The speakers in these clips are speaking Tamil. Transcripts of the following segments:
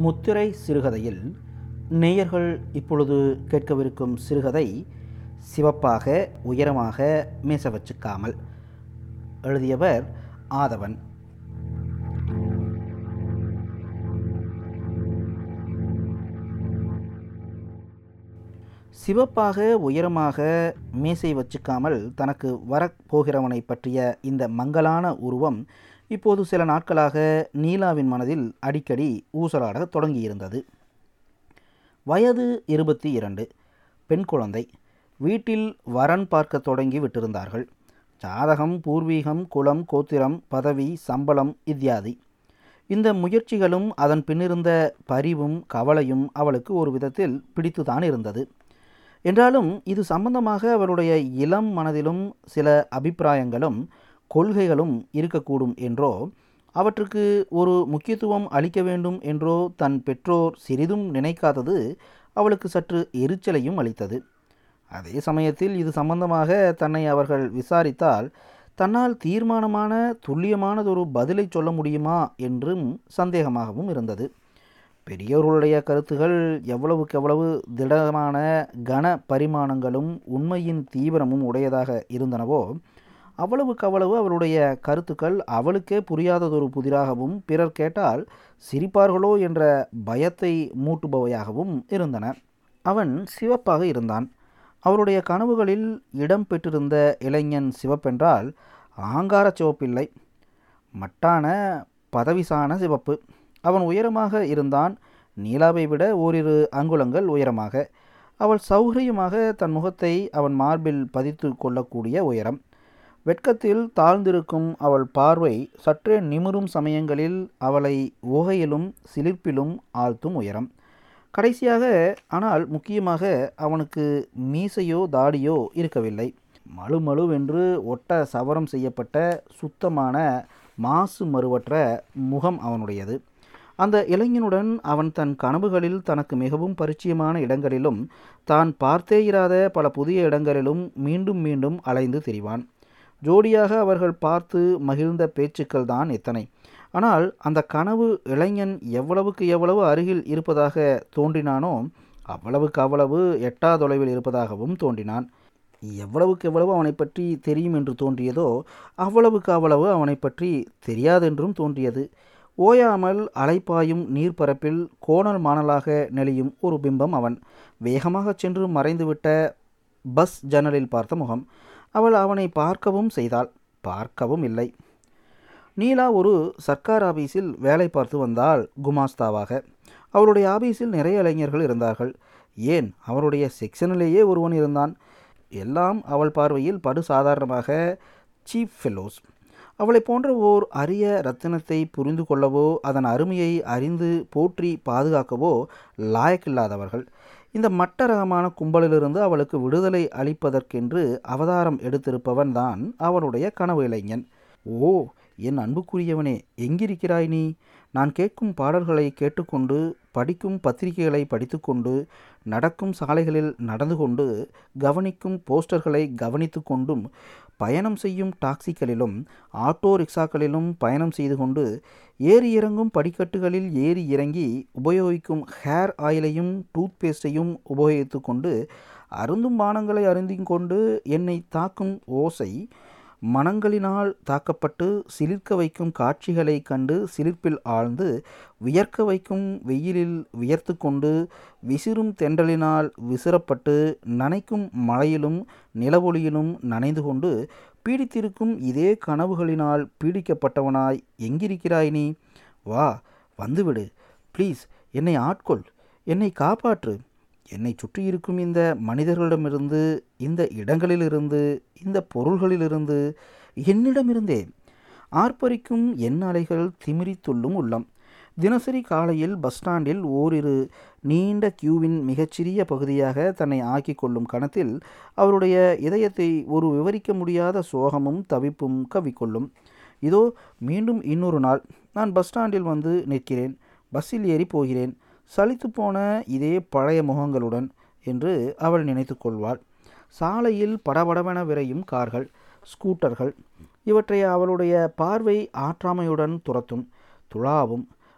முத்திரை சிறுகதையில் நேயர்கள் இப்பொழுது கேட்கவிருக்கும் சிறுகதை சிவப்பாக உயரமாக மீச வச்சுக்காமல் எழுதியவர் ஆதவன் சிவப்பாக உயரமாக மீசை வச்சுக்காமல் தனக்கு வரப்போகிறவனை பற்றிய இந்த மங்கலான உருவம் இப்போது சில நாட்களாக நீலாவின் மனதில் அடிக்கடி ஊசலாட தொடங்கியிருந்தது வயது இருபத்தி இரண்டு பெண் குழந்தை வீட்டில் வரன் பார்க்க தொடங்கி விட்டிருந்தார்கள் ஜாதகம் பூர்வீகம் குலம் கோத்திரம் பதவி சம்பளம் இத்தியாதி இந்த முயற்சிகளும் அதன் பின்னிருந்த பரிவும் கவலையும் அவளுக்கு ஒரு விதத்தில் பிடித்துதான் இருந்தது என்றாலும் இது சம்பந்தமாக அவளுடைய இளம் மனதிலும் சில அபிப்பிராயங்களும் கொள்கைகளும் இருக்கக்கூடும் என்றோ அவற்றுக்கு ஒரு முக்கியத்துவம் அளிக்க வேண்டும் என்றோ தன் பெற்றோர் சிறிதும் நினைக்காதது அவளுக்கு சற்று எரிச்சலையும் அளித்தது அதே சமயத்தில் இது சம்பந்தமாக தன்னை அவர்கள் விசாரித்தால் தன்னால் தீர்மானமான துல்லியமானதொரு பதிலை சொல்ல முடியுமா என்றும் சந்தேகமாகவும் இருந்தது பெரியவர்களுடைய கருத்துகள் எவ்வளவுக்கு எவ்வளவு திடமான கன பரிமாணங்களும் உண்மையின் தீவிரமும் உடையதாக இருந்தனவோ அவ்வளவுக்கு அவ்வளவு அவளுடைய கருத்துக்கள் அவளுக்கே புரியாததொரு புதிராகவும் பிறர் கேட்டால் சிரிப்பார்களோ என்ற பயத்தை மூட்டுபவையாகவும் இருந்தன அவன் சிவப்பாக இருந்தான் அவருடைய கனவுகளில் இடம் பெற்றிருந்த இளைஞன் சிவப்பென்றால் ஆங்கார சிவப்பில்லை மட்டான பதவிசான சிவப்பு அவன் உயரமாக இருந்தான் நீலாவை விட ஓரிரு அங்குலங்கள் உயரமாக அவள் சௌகரியமாக தன் முகத்தை அவன் மார்பில் பதித்து கொள்ளக்கூடிய உயரம் வெட்கத்தில் தாழ்ந்திருக்கும் அவள் பார்வை சற்றே நிமிரும் சமயங்களில் அவளை உகையிலும் சிலிர்ப்பிலும் ஆழ்த்தும் உயரம் கடைசியாக ஆனால் முக்கியமாக அவனுக்கு மீசையோ தாடியோ இருக்கவில்லை மழுமழுவென்று ஒட்ட சவரம் செய்யப்பட்ட சுத்தமான மாசு மறுவற்ற முகம் அவனுடையது அந்த இளைஞனுடன் அவன் தன் கனவுகளில் தனக்கு மிகவும் பரிச்சயமான இடங்களிலும் தான் பார்த்தே இராத பல புதிய இடங்களிலும் மீண்டும் மீண்டும் அலைந்து திரிவான் ஜோடியாக அவர்கள் பார்த்து மகிழ்ந்த பேச்சுக்கள் தான் எத்தனை ஆனால் அந்த கனவு இளைஞன் எவ்வளவுக்கு எவ்வளவு அருகில் இருப்பதாக தோன்றினானோ அவ்வளவுக்கு அவ்வளவு எட்டா தொலைவில் இருப்பதாகவும் தோன்றினான் எவ்வளவுக்கு எவ்வளவு அவனை பற்றி தெரியும் என்று தோன்றியதோ அவ்வளவுக்கு அவ்வளவு அவனை பற்றி தெரியாதென்றும் தோன்றியது ஓயாமல் அலைப்பாயும் நீர்ப்பரப்பில் கோணல் மாணலாக நெளியும் ஒரு பிம்பம் அவன் வேகமாக சென்று மறைந்துவிட்ட பஸ் ஜன்னலில் பார்த்த முகம் அவள் அவனை பார்க்கவும் செய்தாள் பார்க்கவும் இல்லை நீலா ஒரு சர்க்கார் ஆபீஸில் வேலை பார்த்து வந்தால் குமாஸ்தாவாக அவருடைய ஆபீஸில் நிறைய இளைஞர்கள் இருந்தார்கள் ஏன் அவருடைய செக்ஷனிலேயே ஒருவன் இருந்தான் எல்லாம் அவள் பார்வையில் படு சாதாரணமாக சீப் ஃபெல்லோஸ் அவளை போன்ற ஓர் அரிய ரத்தினத்தை புரிந்து கொள்ளவோ அதன் அருமையை அறிந்து போற்றி பாதுகாக்கவோ லாயக்கில்லாதவர்கள் இந்த மட்ட ரகமான கும்பலிலிருந்து அவளுக்கு விடுதலை அளிப்பதற்கென்று அவதாரம் எடுத்திருப்பவன் தான் அவனுடைய கனவு இளைஞன் ஓ என் அன்புக்குரியவனே எங்கிருக்கிறாய் நீ நான் கேட்கும் பாடல்களை கேட்டுக்கொண்டு படிக்கும் பத்திரிகைகளை படித்துக்கொண்டு நடக்கும் சாலைகளில் நடந்து கொண்டு கவனிக்கும் போஸ்டர்களை கவனித்து கொண்டும் பயணம் செய்யும் டாக்ஸிகளிலும் ஆட்டோ ரிக்ஷாக்களிலும் பயணம் செய்து கொண்டு ஏறி இறங்கும் படிக்கட்டுகளில் ஏறி இறங்கி உபயோகிக்கும் ஹேர் ஆயிலையும் டூத் பேஸ்டையும் உபயோகித்து கொண்டு அருந்தும் பானங்களை அருந்திக் கொண்டு என்னை தாக்கும் ஓசை மனங்களினால் தாக்கப்பட்டு சிலிர்க்க வைக்கும் காட்சிகளை கண்டு சிலிர்ப்பில் ஆழ்ந்து வியர்க்க வைக்கும் வெயிலில் வியர்த்து கொண்டு விசிறும் தென்றலினால் விசிறப்பட்டு நனைக்கும் மழையிலும் நிலவொளியிலும் நனைந்து கொண்டு பீடித்திருக்கும் இதே கனவுகளினால் பீடிக்கப்பட்டவனாய் எங்கிருக்கிறாய் நீ வா வந்துவிடு ப்ளீஸ் என்னை ஆட்கொள் என்னை காப்பாற்று என்னை சுற்றி இருக்கும் இந்த மனிதர்களிடமிருந்து இந்த இடங்களிலிருந்து இந்த பொருள்களிலிருந்து என்னிடமிருந்தே ஆர்ப்பரிக்கும் என் அலைகள் திமிரி துள்ளும் உள்ளம் தினசரி காலையில் பஸ் ஸ்டாண்டில் ஓரிரு நீண்ட கியூவின் மிகச்சிறிய பகுதியாக தன்னை ஆக்கி கொள்ளும் கணத்தில் அவருடைய இதயத்தை ஒரு விவரிக்க முடியாத சோகமும் தவிப்பும் கவிக்கொள்ளும் இதோ மீண்டும் இன்னொரு நாள் நான் பஸ் ஸ்டாண்டில் வந்து நிற்கிறேன் பஸ்ஸில் ஏறி போகிறேன் சலித்து போன இதே பழைய முகங்களுடன் என்று அவள் நினைத்து கொள்வாள் சாலையில் படபடவென விரையும் கார்கள் ஸ்கூட்டர்கள் இவற்றை அவளுடைய பார்வை ஆற்றாமையுடன் துரத்தும் துளாவும்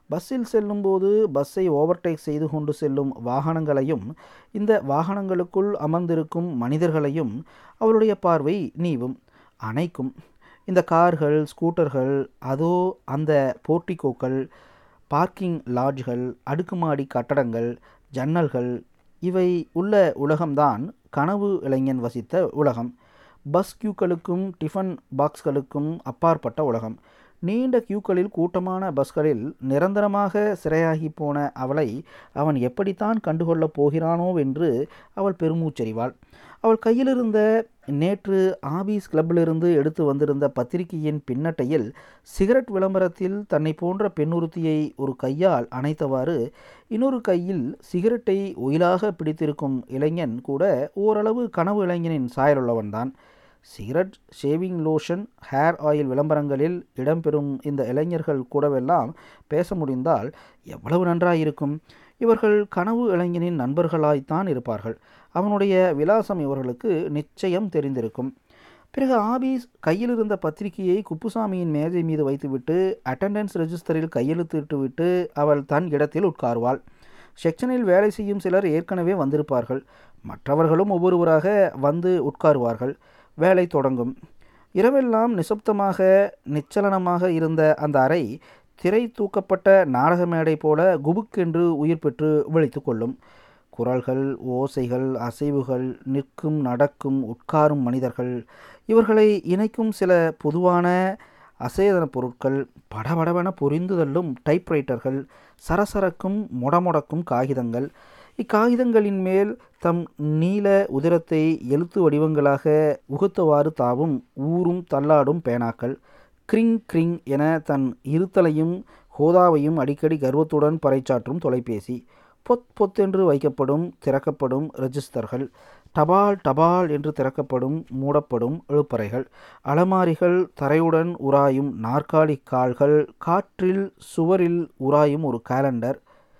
பஸ்ஸில் செல்லும்போது பஸ்ஸை ஓவர்டேக் செய்து கொண்டு செல்லும் வாகனங்களையும் இந்த வாகனங்களுக்குள் அமர்ந்திருக்கும் மனிதர்களையும் அவளுடைய பார்வை நீவும் அணைக்கும் இந்த கார்கள் ஸ்கூட்டர்கள் அதோ அந்த போர்ட்டிகோக்கள் பார்க்கிங் லாட்ஜ்கள் அடுக்குமாடி கட்டடங்கள் ஜன்னல்கள் இவை உள்ள உலகம்தான் கனவு இளைஞன் வசித்த உலகம் பஸ் கியூக்களுக்கும் டிஃபன் பாக்ஸ்களுக்கும் அப்பாற்பட்ட உலகம் நீண்ட கியூக்களில் கூட்டமான பஸ்களில் நிரந்தரமாக சிறையாகி போன அவளை அவன் எப்படித்தான் கண்டுகொள்ளப் போகிறானோ என்று அவள் பெருமூச்செறிவாள் அவள் கையிலிருந்த நேற்று ஆபீஸ் கிளப்பிலிருந்து எடுத்து வந்திருந்த பத்திரிகையின் பின்னட்டையில் சிகரெட் விளம்பரத்தில் தன்னை போன்ற பெண்ணுறுத்தியை ஒரு கையால் அணைத்தவாறு இன்னொரு கையில் சிகரெட்டை ஒயிலாக பிடித்திருக்கும் இளைஞன் கூட ஓரளவு கனவு இளைஞனின் சாயலுள்ளவன்தான் cigarette shaving lotion hair oil விளம்பரங்களில் இடம்பெறும் இந்த இளைஞர்கள் கூடவெல்லாம் பேச முடிந்தால் எவ்வளவு நன்றாயிருக்கும் இவர்கள் கனவு இளைஞனின் நண்பர்களாய்த்தான் இருப்பார்கள் அவனுடைய விலாசம் இவர்களுக்கு நிச்சயம் தெரிந்திருக்கும் பிறகு ஆபீஸ் கையில் இருந்த பத்திரிகையை குப்புசாமியின் மேஜை மீது வைத்துவிட்டு அட்டெண்டன்ஸ் ரெஜிஸ்டரில் கையெழுத்திட்டுவிட்டு அவள் தன் இடத்தில் உட்கார்வாள் செக்ஷனில் வேலை செய்யும் சிலர் ஏற்கனவே வந்திருப்பார்கள் மற்றவர்களும் ஒவ்வொருவராக வந்து உட்காருவார்கள் வேலை தொடங்கும் இரவெல்லாம் நிசப்தமாக நிச்சலனமாக இருந்த அந்த அறை திரை தூக்கப்பட்ட நாடக மேடை போல குபுக்கென்று உயிர் பெற்று விழித்து கொள்ளும் குரல்கள் ஓசைகள் அசைவுகள் நிற்கும் நடக்கும் உட்காரும் மனிதர்கள் இவர்களை இணைக்கும் சில பொதுவான அசேதன பொருட்கள் படபடவென பொரிந்து தள்ளும் டைப்ரைட்டர்கள் சரசரக்கும் முடமுடக்கும் காகிதங்கள் இக்காகிதங்களின் மேல் தம் நீல உதிரத்தை எழுத்து வடிவங்களாக உகுத்தவாறு தாவும் ஊரும் தள்ளாடும் பேனாக்கள் கிரிங் கிரிங் என தன் இருத்தலையும் ஹோதாவையும் அடிக்கடி கர்வத்துடன் பறைச்சாற்றும் தொலைபேசி பொத் பொத்தென்று வைக்கப்படும் திறக்கப்படும் ரெஜிஸ்டர்கள் டபால் டபால் என்று திறக்கப்படும் மூடப்படும் எழுப்பறைகள் அலமாரிகள் தரையுடன் உராயும் நாற்காலி கால்கள் காற்றில் சுவரில் உராயும் ஒரு காலண்டர்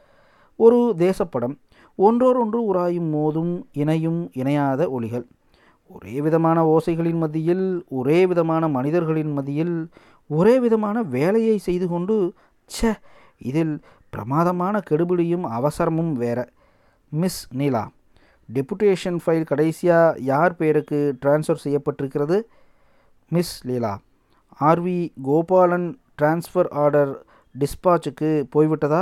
ஒரு தேசப்படம் ஒன்றோடொன்று உராயும் மோதும் இணையும் இணையாத ஒளிகள் ஒரே விதமான ஓசைகளின் மத்தியில் ஒரே விதமான மனிதர்களின் மத்தியில் ஒரே விதமான வேலையை செய்து கொண்டு ச்ச இதில் பிரமாதமான கெடுபிடியும் அவசரமும் வேற மிஸ் நீலா டெபுடேஷன் ஃபைல் கடைசியாக யார் பேருக்கு டிரான்ஸ்ஃபர் செய்யப்பட்டிருக்கிறது miss Leela R V Gopalan transfer order டிஸ்பாச்சுக்கு போய்விட்டதா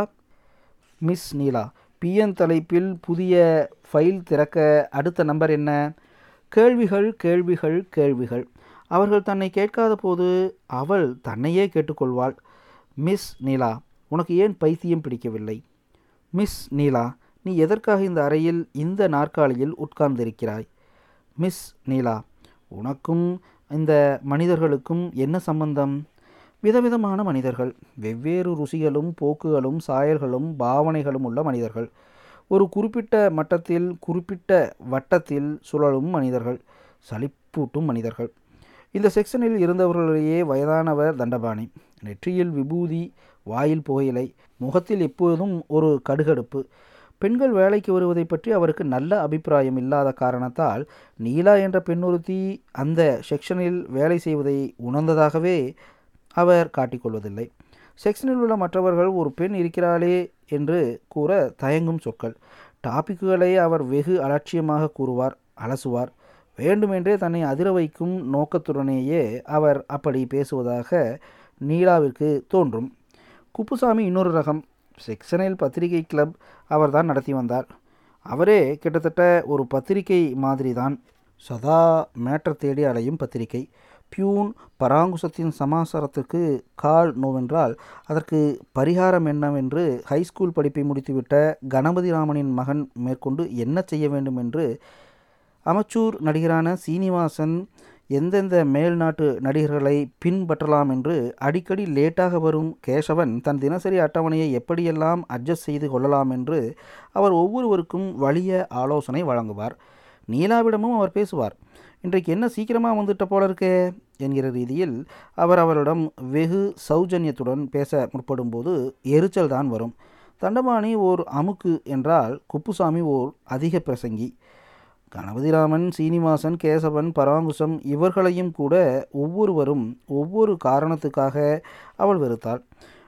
மிஸ் நீலா பிஎன் தலைப்பில் புதிய ஃபைல் திறக்க அடுத்த நம்பர் என்ன கேள்விகள் கேள்விகள் கேள்விகள் அவர்கள் தன்னை கேட்காத போது அவள் தன்னையே கேட்டுக்கொள்வாள் மிஸ் நீலா உனக்கு ஏன் பைத்தியம் பிடிக்கவில்லை மிஸ் நீலா நீ எதற்காக இந்த அறையில் இந்த நாற்காலியில் உட்கார்ந்திருக்கிறாய் மிஸ் நீலா உனக்கும் இந்த மனிதர்களுக்கும் என்ன சம்பந்தம் விதவிதமான மனிதர்கள் வெவ்வேறு ருசிகளும் போக்குகளும் சாயல்களும் பாவனைகளும் உள்ள மனிதர்கள் ஒரு குறிப்பிட்ட மட்டத்தில் குறிப்பிட்ட வட்டத்தில் சுழலும் மனிதர்கள் சலிப்பூட்டும் மனிதர்கள் இந்த செக்ஷனில் இருந்தவர்களிலேயே வயதானவர் தண்டபாணி நெற்றியில் விபூதி வாயில் புகையிலை முகத்தில் எப்போதும் ஒரு கடுகடுப்பு பெண்கள் வேலைக்கு வருவதை பற்றி அவருக்கு நல்ல அபிப்பிராயம் இல்லாத காரணத்தால் நீலா என்ற பெண்ணொருத்தி அந்த செக்ஷனில் வேலை செய்வதை உணர்ந்ததாகவே அவர் காட்டிக்கொள்வதில்லை செக்ஷனில் உள்ள மற்றவர்கள் ஒரு பெண் இருக்கிறாளே என்று கூற தயங்கும் சொற்கள் டாபிக்குகளை அவர் வெகு அலட்சியமாக கூறுவார் அலசுவார் வேண்டுமென்றே தன்னை அதிர வைக்கும் நோக்கத்துடனேயே அவர் அப்படி பேசுவதாக நீலாவிற்கு தோன்றும் குப்புசாமி இன்னொரு ரகம் செக்ஷனில் பத்திரிகை கிளப் அவர்தான் நடத்தி வந்தார் அவரே கிட்டத்தட்ட ஒரு பத்திரிகை மாதிரி தான் சதா மேட்டர் தேடி அலையும் பத்திரிகை பியூன் பராங்குசத்தின் சமாசாரத்துக்கு கால் நோவென்றால் அதற்கு பரிகாரம் என்னவென்று ஹைஸ்கூல் படிப்பை முடித்துவிட்ட கணபதி ராமனின் மகன் மேற்கொண்டு என்ன செய்ய வேண்டும் என்று அமச்சூர் நடிகரான சீனிவாசன் எந்தெந்த மேல்நாட்டு நடிகர்களை பின்பற்றலாம் என்று அடிக்கடி லேட்டாக வரும் கேசவன் தன் தினசரி அட்டவணையை எப்படியெல்லாம் அட்ஜஸ்ட் செய்து கொள்ளலாம் என்று அவர் ஒவ்வொருவருக்கும் வலிய ஆலோசனை வழங்குவார் நீலாவிடமும் அவர் பேசுவார் இன்றைக்கு என்ன சீக்கிரமாக வந்துட்ட போல இருக்கே என்கிற ரீதியில் அவர் அவரிடம் வெகு சௌஜன்யத்துடன் பேச முற்படும்போது எரிச்சல் தான் வரும் தண்டபாணி ஓர் அமுக்கு என்றால் குப்புசாமி ஓர் அதிக பிரசங்கி கணபதிராமன் சீனிவாசன் கேசவன் பராங்குசம் இவர்களையும் கூட ஒவ்வொருவரும் ஒவ்வொரு காரணத்துக்காக அவள் வெறுத்தாள்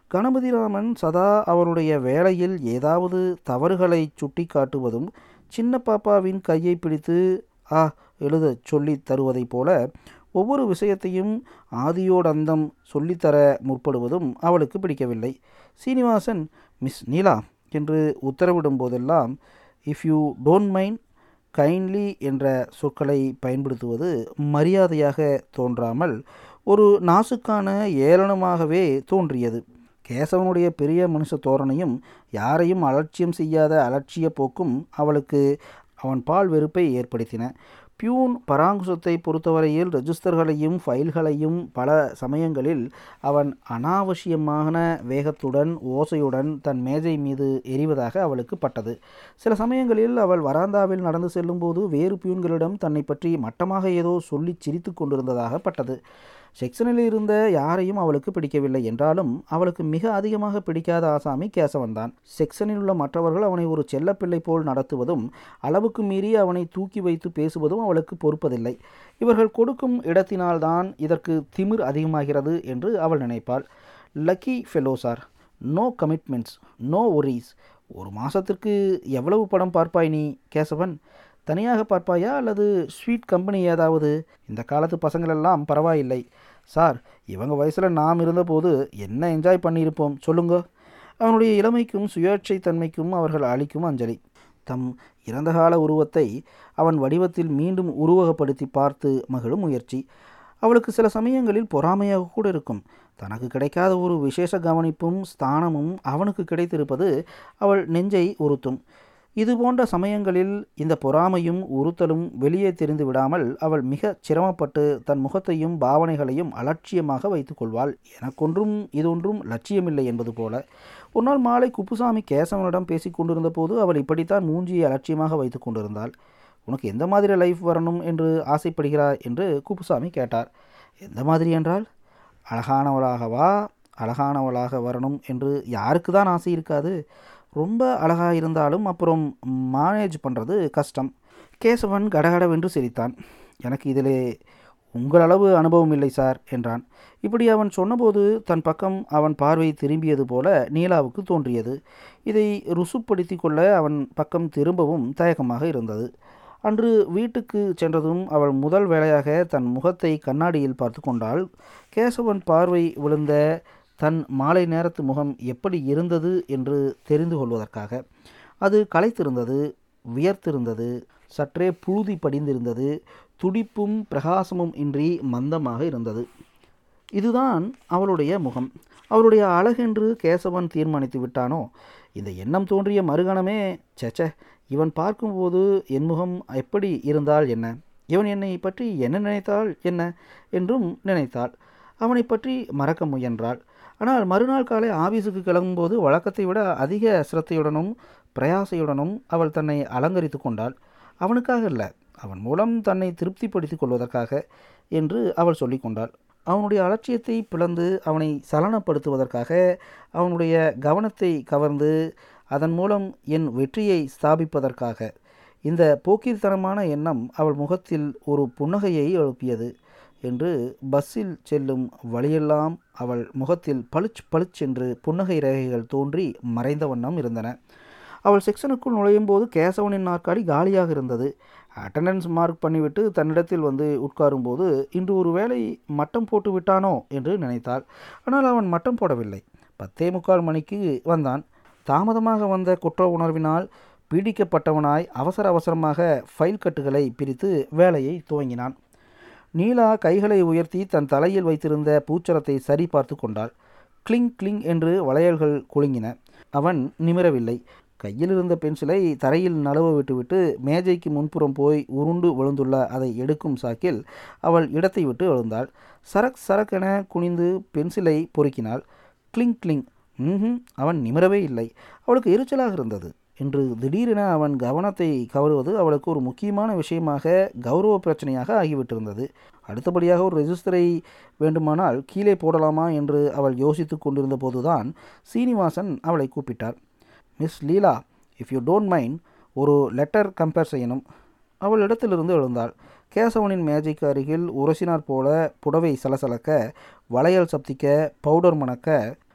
கணபதிராமன் சதா அவருடைய வேலையில் ஏதாவது தவறுகளை சுட்டி காட்டுவதும் சின்ன பாப்பாவின் கையை பிடித்து ஆ எழுதச் சொல்லித் தருவதைப் போல ஒவ்வொரு விஷயத்தையும் ஆதியோடந்தம் சொல்லித்தர முற்படுவதும் அவளுக்கு பிடிக்கவில்லை சீனிவாசன் மிஸ் நீலா என்று உத்தரவிடும் போதெல்லாம் if you don't mind kindly என்ற சொற்களை பயன்படுத்துவது மரியாதையாக தோன்றாமல் ஒரு நாசுக்கான ஏளனமாகவே தோன்றியது கேசவனுடைய பெரிய மனுஷ தோரணையும் யாரையும் அலட்சியம் செய்யாத அலட்சிய போக்கும் அவளுக்கு அவன் பால் வெறுப்பை ஏற்படுத்தின பியூன் பராங்குசத்தை பொறுத்தவரையில் ரெஜிஸ்டர்களையும் ஃபைல்களையும் பல சமயங்களில் அவன் அனாவசியமான வேகத்துடன் ஓசையுடன் தன் மேஜை மீது எறிவதாக அவளுக்கு பட்டது சில சமயங்களில் அவள் வராந்தாவில் நடந்து செல்லும்போது வேறு பியூன்களிடம் தன்னை பற்றி மட்டமாக ஏதோ சொல்லி சிரித்து கொண்டிருந்ததாக பட்டது செக்ஷனில் இருந்த யாரையும் அவளுக்கு பிடிக்கவில்லை என்றாலும் அவளுக்கு மிக அதிகமாக பிடிக்காத ஆசாமி கேசவன் தான் செக்ஷனில் உள்ள மற்றவர்கள் அவனை ஒரு செல்லப்பிள்ளை போல் நடத்துவதும் அளவுக்கு மீறி அவனை தூக்கி வைத்து பேசுவதும் அவளுக்கு பொறுப்பதில்லை இவர்கள் கொடுக்கும் இடத்தினால்தான் இதற்கு திமிர் அதிகமாகிறது என்று அவள் நினைப்பாள் lucky fellow sir no commitments no worries ஒரு மாதத்திற்கு எவ்வளவு படம் பார்ப்பாய் நீ கேசவன் தனியாக பார்ப்பாயா அல்லது ஸ்வீட் கம்பெனி ஏதாவது இந்த காலத்து பசங்களெல்லாம் பரவாயில்லை சார் இவங்க வயசில் நாம் இருந்தபோது என்ன என்ஜாய் பண்ணியிருப்போம் சொல்லுங்க அவனுடைய இளமைக்கும் சுயேட்சை தன்மைக்கும் அவர்கள் அளிக்கும் அஞ்சலி தம் இறந்தகால உருவத்தை அவன் வடிவத்தில் மீண்டும் உருவகப்படுத்தி பார்த்து மகிழும் முயற்சி அவளுக்கு சில சமயங்களில் பொறாமையாக கூட இருக்கும் தனக்கு கிடைக்காத ஒரு விசேஷ கவனிப்பும் ஸ்தானமும் அவனுக்கு கிடைத்திருப்பது அவள் நெஞ்சை உறுத்தும் இது போன்ற சமயங்களில் இந்த பொறாமையும் உறுத்தலும் வெளியே தெரிந்து விடாமல் அவள் மிக சிரமப்பட்டு தன் முகத்தையும் பாவனைகளையும் அலட்சியமாக வைத்துக்கொள்வாள் எனக்கொன்றும் இதொன்றும் லட்சியமில்லை என்பது போல ஒரு நாள் மாலை குப்புசாமி கேசவனிடம் பேசி கொண்டிருந்த போது அவள் இப்படித்தான் மூஞ்சியை அலட்சியமாக வைத்து கொண்டிருந்தாள் உனக்கு எந்த மாதிரி லைஃப் வரணும் என்று ஆசைப்படுகிறாய் என்று குப்புசாமி கேட்டார் எந்த மாதிரி என்றால் அழகானவளாகவா அழகானவளாக வரணும் என்று யாருக்கு தான் ஆசை இருக்காது ரொம்ப அழகாக இருந்தாலும் அப்புறம் மேனேஜ் பண்ணுறது கஷ்டம் கேசவன் கடகடவென்று சிரித்தான் எனக்கு இதிலே உங்களளவு அனுபவம் இல்லை சார் என்றான் இப்படி அவன் சொன்னபோது தன் பக்கம் அவன் பார்வை திரும்பியது போல நீலாவுக்கு தோன்றியது இதை ருசுப்படுத்தி கொள்ள அவன் பக்கம் திரும்பவும் தயக்கமாக இருந்தது அன்று வீட்டுக்கு சென்றதும் அவள் முதல் வேளையாக தன் முகத்தை கண்ணாடியில் பார்த்து கொண்டாள் கேசவன் பார்வை விழுந்த தன் மாலை நேரத்து முகம் எப்படி இருந்தது என்று தெரிந்து கொள்வதற்காக அது களைத்திருந்தது வியர்த்திருந்தது சற்றே புழுதி படிந்திருந்தது துடிப்பும் பிரகாசமும் இன்றி மந்தமாக இருந்தது இதுதான் அவளுடைய முகம் அவளுடைய அழகென்று கேசவன் தீர்மானித்து விட்டானோ இந்த எண்ணம் தோன்றிய மறுகணமே சேச்ச இவன் பார்க்கும்போது என் முகம் எப்படி இருந்தால் என்ன இவன் என்னை பற்றி என்ன நினைத்தால் என்ன என்றும் நினைத்தாள் அவனை பற்றி மறக்க முயன்றாள் ஆனால் மறுநாள் காலை ஆபீஸுக்கு கிளம்பும்போது வழக்கத்தை விட அதிக சிரத்தையுடனும் பிரயாசையுடனும் அவள் தன்னை அலங்கரித்து கொண்டாள் அவனுக்காக இல்லை அவன் மூலம் தன்னை திருப்திப்படுத்திக் கொள்வதற்காக என்று அவள் சொல்லிக்கொண்டாள் அவனுடைய அலட்சியத்தை பிளந்து அவனை சலனப்படுத்துவதற்காக அவனுடைய கவனத்தை கவர்ந்து அதன் மூலம் என் வெற்றியை ஸ்தாபிப்பதற்காக இந்த போக்கிரித்தனமான எண்ணம் அவள் முகத்தில் ஒரு புன்னகையை எழுப்பியது என்று பஸ்ஸில் செல்லும் வழியெல்லாம் அவள் முகத்தில் பளிச் பளிச்சென்று புன்னகை ரேகைகள் தோன்றி மறைந்த வண்ணம் இருந்தன அவள் செக்ஷனுக்குள் நுழையும் போது கேசவனின் நாற்காலி காலியாக இருந்தது அட்டண்டன்ஸ் மார்க் பண்ணிவிட்டு தன்னிடத்தில் வந்து உட்காரும்போது இன்று ஒரு வேளை மட்டம் போட்டு விட்டானோ என்று நினைத்தாள் ஆனால் அவன் மட்டம் போடவில்லை பத்தே முக்கால் மணிக்கு வந்தான் தாமதமாக வந்த குற்ற உணர்வினால் பீடிக்கப்பட்டவனாய் அவசர அவசரமாக ஃபைல் கட்டுகளை பிரித்து வேலையை துவங்கினான் நீலா கைகளை உயர்த்தி தன் தலையில் வைத்திருந்த பூச்சரத்தை சரி பார்த்து கொண்டாள் கிளிங் கிளிங் என்று வளையல்கள் குலுங்கின அவன் நிமிரவில்லை கையில் இருந்த பென்சிலை தரையில் நழுவ விட்டுவிட்டு மேஜைக்கு முன்புறம் போய் உருண்டு விழுந்துள்ள அதை எடுக்கும் சாக்கில் அவள் இடத்தை விட்டு விழுந்தாள் சரக் சரக்கென குனிந்து பென்சிலை பொறுக்கினாள் கிளிங் கிளிங் ம் அவன் நிமிரவே இல்லை அவளுக்கு எரிச்சலாக இருந்தது என்று திடீரென அவன் கவனத்தை கவருவது அவளுக்கு ஒரு முக்கியமான விஷயமாக கௌரவ பிரச்சனையாக ஆகிவிட்டிருந்தது அடுத்தபடியாக ஒரு ரெஜிஸ்டரை வேண்டுமானால் கீழே போடலாமா என்று அவள் யோசித்து கொண்டிருந்த போதுதான் சீனிவாசன் அவளை கூப்பிட்டார் miss Leela if you don't mind ஒரு லெட்டர் கம்பேர் செய்யணும் அவள் இடத்திலிருந்து எழுந்தாள் கேசவனின் மேஜைக்கு அருகில் உரசினார் போல புடவை சலசலக்க வளையல் சப்திக்க பவுடர் மணக்க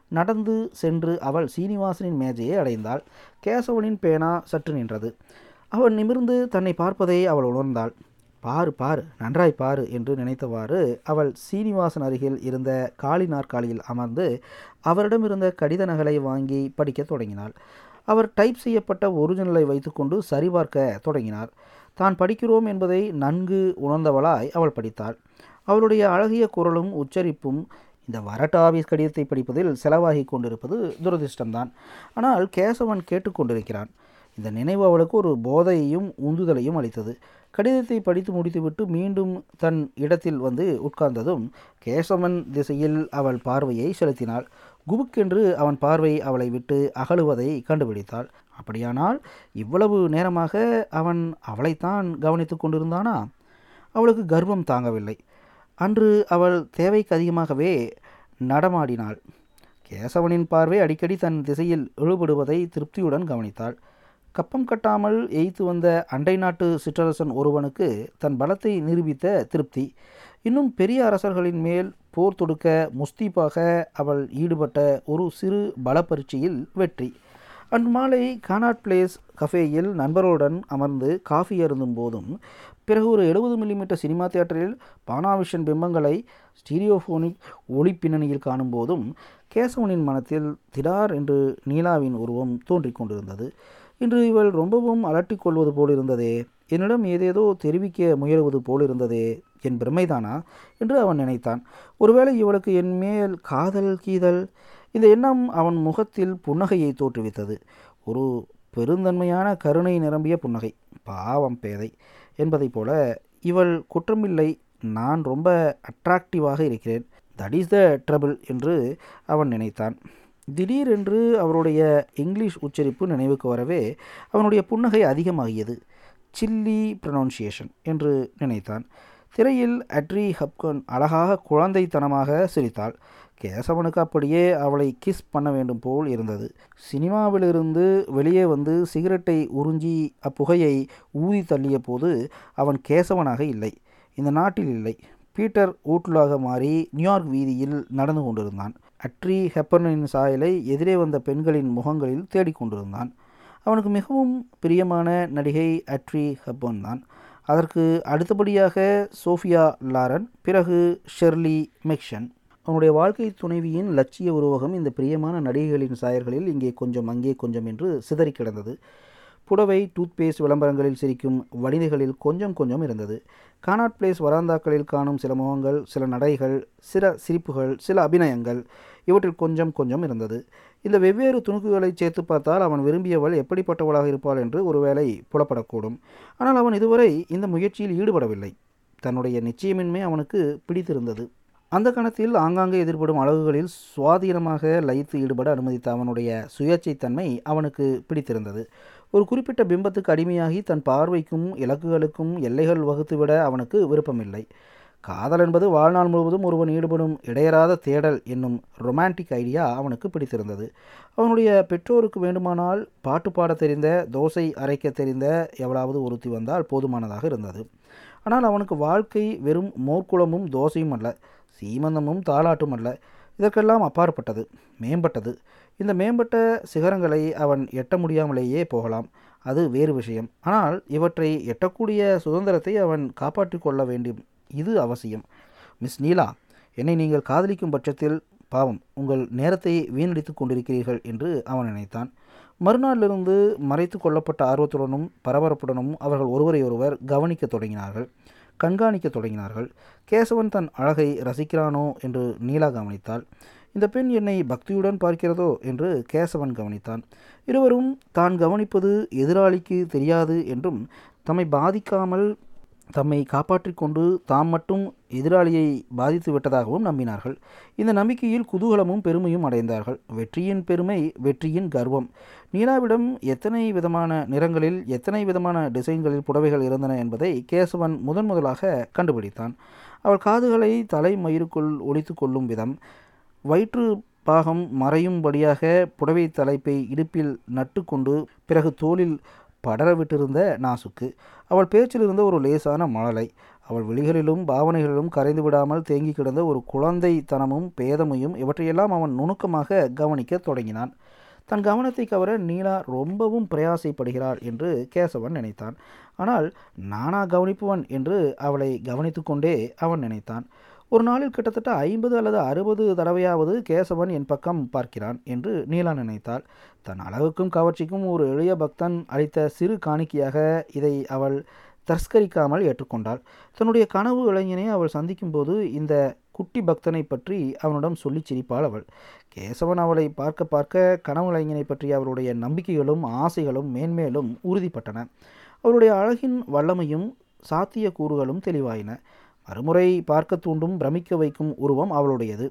நடந்து சென்று அவள் சீனிவாசனின் மேஜையை அடைந்தாள் கேசவனின் பேனா சற்று நின்றது அவள் நிமிர்ந்து தன்னை பார்ப்பதை அவள் உணர்ந்தாள் பாரு பாரு நன்றாய் பாரு என்று நினைத்தவாறு அவள் சீனிவாசன் அருகில் இருந்த காளி நாற்காலியில் அமர்ந்து அவரிடம் இருந்த கடித நகலை வாங்கி படிக்கத் தொடங்கினாள் அவர் டைப் செய்யப்பட்ட ஒரிஜினலை வைத்துக்கொண்டு சரிபார்க்க தொடங்கினார் தான் படிக்கிறோம் என்பதை நன்கு உணர்ந்தவளாய் அவள் படித்தாள் அவளுடைய அழகிய குரலும் உச்சரிப்பும் இந்த வரட்டு ஆபீஸ் கடிதத்தை படிப்பதில் செலவாகி கொண்டிருப்பது துரதிர்ஷ்டம்தான் ஆனால் கேசவன் கேட்டுக்கொண்டிருக்கிறான் இந்த நினைவு அவளுக்கு ஒரு போதையையும் உந்துதலையும் அளித்தது கடிதத்தை படித்து முடித்துவிட்டு மீண்டும் தன் இடத்தில் வந்து உட்கார்ந்ததும் கேசவன் திசையில் அவள் பார்வையை செலுத்தினாள் குபுக்கென்று அவன் பார்வை அவளை விட்டு அகலுவதை கண்டுபிடித்தாள் அப்படியானால் இவ்வளவு நேரமாக அவன் அவளைத்தான் கவனித்து கொண்டிருந்தானா அவளுக்கு கர்வம் தாங்கவில்லை அன்று அவள் தேவைக்கு அதிகமாகவே நடமாடினாள் கேசவனின் பார்வை அடிக்கடி தன் திசையில் இழுபடுவதை திருப்தியுடன் கவனித்தாள் கப்பம் கட்டாமல் எய்த்து வந்த அண்டை நாட்டு சிற்றரசன் ஒருவனுக்கு தன் பலத்தை நிரூபித்த திருப்தி இன்னும் பெரிய அரசர்களின் மேல் போர் தொடுக்க முஸ்தீப்பாக அவள் ஈடுபட்ட ஒரு சிறு பல பரீட்சையில் வெற்றி அன்று மாலை கானாட் பிளேஸ் கஃபேயில் நண்பர்களுடன் அமர்ந்து காஃபி அருந்தும் போதும் பிறகு ஒரு எழுபது மில்லிமீட்டர் சினிமா தியேட்டரில் பானாவிஷன் பிம்பங்களை ஸ்டீரியோஃபோனிக் ஒளி பின்னணியில் காணும்போதும் கேசவனின் மனத்தில் திடார் என்று நீலாவின் உருவம் தோன்றிக் கொண்டிருந்தது இன்று இவள் ரொம்பவும் அலட்டிக் கொள்வது போல் இருந்ததே என்னிடம் ஏதேதோ தெரிவிக்க முயலுவது போல் இருந்ததே என் பிரமைதானா என்று அவன் நினைத்தான் ஒருவேளை இவளுக்கு என் மேல் காதல் கீதல் இந்த எண்ணம் அவன் முகத்தில் புன்னகையை தோற்றுவித்தது ஒரு பெருந்தன்மையான கருணை நிரம்பிய புன்னகை பாவம் பேதை என்பதைப் போல இவள் குற்றமில்லை நான் ரொம்ப அட்ராக்டிவாக இருக்கிறேன் தட் இஸ் த ட்ரபிள் என்று அவன் நினைத்தான் திடீரென்று அவருடைய இங்கிலீஷ் உச்சரிப்பு நினைவுக்கு வரவே அவனுடைய புன்னகை அதிகமாகியது சில்லி ப்ரொனவுன்சியேஷன் என்று நினைத்தான் திரையில் அட்ரி ஹப்கன் அழகாக குழந்தைத்தனமாக சிரித்தாள் கேசவனுக்கு அப்படியே அவளை கிஸ் பண்ண வேண்டும் போல் இருந்தது சினிமாவிலிருந்து வெளியே வந்து சிகரெட்டை உறிஞ்சி அப்புகையை ஊதி தள்ளிய போது அவன் கேசவனாக இல்லை இந்த நாட்டில் இல்லை பீட்டர் ஊட்லாக மாறி நியூயார்க் வீதியில் நடந்து கொண்டிருந்தான் அட்ரி ஹெப்பர்னின் சாயலை எதிரே வந்த பெண்களின் முகங்களில் தேடிக்கொண்டிருந்தான் அவனுக்கு மிகவும் பிரியமான நடிகை அட்ரி ஹெப்பர்ன் தான் அதற்கு அடுத்தபடியாக சோஃபியா லாரன் பிறகு ஷெர்லி மெக்ஷன் அவனுடைய வாழ்க்கை துணைவியின் லட்சிய உருவகம் இந்த பிரியமான நடிகைகளின் சாயல்களில் இங்கே கொஞ்சம் அங்கே கொஞ்சம் என்று சிதறி கிடந்தது புடவை டூத்பேஸ்ட் விளம்பரங்களில் சிரிக்கும் வனிதைகளில் கொஞ்சம் கொஞ்சம் இருந்தது கானாட் பிளேஸ் வராந்தாக்களில் காணும் சில முகங்கள் சில நடைகள் சில சிரிப்புகள் சில அபிநயங்கள் இவற்றில் கொஞ்சம் கொஞ்சம் இருந்தது இந்த வெவ்வேறு துணுக்குகளை சேர்த்து பார்த்தால் அவன் விரும்பியவள் எப்படிப்பட்டவளாக இருப்பாள் என்று ஒருவேளை புலப்படக்கூடும் ஆனால் அவன் இதுவரை இந்த முயற்சியில் ஈடுபடவில்லை தன்னுடைய நிச்சயமின்மை அவனுக்கு பிடித்திருந்தது அந்த கணத்தில் ஆங்காங்கே எதிர்படும் அழகுகளில் சுவாதீனமாக லயித்து ஈடுபட அனுமதித்த அவனுடைய சுயேட்சைத்தன்மை அவனுக்கு பிடித்திருந்தது ஒரு குறிப்பிட்ட பிம்பத்துக்கு அடிமையாகி தன் பார்வைக்கும் இலக்குகளுக்கும் எல்லைகள் வகுத்துவிட அவனுக்கு விருப்பமில்லை காதல் என்பது வாழ்நாள் முழுவதும் ஒருவன் ஈடுபடும் இடையராத தேடல் என்னும் ரொமான்டிக் ஐடியா அவனுக்கு பிடித்திருந்தது அவனுடைய பெற்றோருக்கு வேண்டுமானால் பாட்டு பாடத் தெரிந்த தோசை அரைக்க தெரிந்த எவளாவது ஒருத்தி வந்தால் போதுமானதாக இருந்தது ஆனால் அவனுக்கு வாழ்க்கை வெறும் மோர்க்குளமும் தோசையும் அல்ல சீமந்தமும் தாலாட்டும் அல்ல இதற்கெல்லாம் அப்பாற்பட்டது மேம்பட்டது இந்த மேம்பட்ட சிகரங்களை அவன் எட்ட முடியாமலேயே போகலாம் அது வேறு விஷயம் ஆனால் இவற்றை எட்டக்கூடிய சுதந்திரத்தை அவன் காப்பாற்றிக் கொள்ள வேண்டும் இது அவசியம் மிஸ் நீலா என்னை நீங்கள் காதலிக்கும் பட்சத்தில் பாவம் உங்கள் நேரத்தை வீணடித்து கொண்டிருக்கிறீர்கள் என்று அவன் நினைத்தான் மறுநாளிலிருந்து மறைத்து கொள்ளப்பட்ட ஆர்வத்துடனும் பரபரப்புடனும் அவர்கள் ஒருவரையொருவர் கவனிக்க தொடங்கினார்கள் கண்காணிக்க தொடங்கினார்கள் கேசவன் தன் அழகை ரசிக்கிறானோ என்று நீலா கவனித்தாள் இந்த பெண் என்னை பக்தியுடன் பார்க்கிறதோ என்று கேசவன் கவனித்தான் இருவரும் தான் கவனிப்பது எதிராளிக்கு தெரியாது என்றும் தம்மை பாதிக்காமல் தம்மை காப்பாற்றிக் கொண்டு தாம் மட்டும் எதிராளியை பாதித்து விட்டதாகவும் நம்பினார்கள் இந்த நம்பிக்கையில் குதூகலமும் பெருமையும் அடைந்தார்கள் வெற்றியின் பெருமை வெற்றியின் கர்வம் நீலாவிடம் எத்தனை விதமான நிறங்களில் எத்தனை விதமான டிசைன்களில் புடவைகள் இருந்தன என்பதை கேசவன் முதன் முதலாக கண்டுபிடித்தான் அவள் காதுகளை தலை மயிருக்குள் ஒழித்து கொள்ளும் விதம் வயிற்று பாகம் மறையும்படியாக புடவை தலைப்பை இடுப்பில் நட்டுக்கொண்டு பிறகு தோளில் படர விட்டிருந்த நாசுக்கு அவள் பேச்சில் இருந்த ஒரு லேசான மழலை அவள் விழிகளிலும் பாவனைகளிலும் கரைந்து விடாமல் தேங்கி கிடந்த ஒரு குழந்தைத்தனமும் பேதமையும் இவற்றையெல்லாம் அவன் நுணுக்கமாக கவனிக்க தொடங்கினான் தன் கவனத்தை கவர நீலா ரொம்பவும் பிரயாசைப்படுகிறாள் என்று கேசவன் நினைத்தான் ஆனால் நானா கவனிப்புவன் என்று அவளை கவனித்து கொண்டே அவன் நினைத்தான் ஒரு நாளில் கிட்டத்தட்ட ஐம்பது அல்லது அறுபது தடவையாவது கேசவன் என் பக்கம் பார்க்கிறான் என்று நீலா நினைத்தாள் தன் அழகுக்கும் கவர்ச்சிக்கும் ஒரு எளிய பக்தன் அளித்த சிறு காணிக்கையாக இதை அவள் தஸ்கரிக்காமல் ஏற்றுக்கொண்டாள் தன்னுடைய கனவு இளைஞனை அவள் சந்திக்கும்போது இந்த குட்டி பக்தனை பற்றி அவனிடம் சொல்லி சிரிப்பாள் அவள் கேசவன் அவளை பார்க்க பார்க்க கனவு இளைஞனை பற்றிய அவளுடைய நம்பிக்கைகளும் ஆசைகளும் மேன்மேலும் உறுதிப்பட்டன அவளுடைய அழகின் வல்லமையும் சாத்திய கூறுகளும் தெளிவாயின மறுமுறை பார்க்க தூண்டும் பிரமிக்க வைக்கும் உருவம் அவளுடையது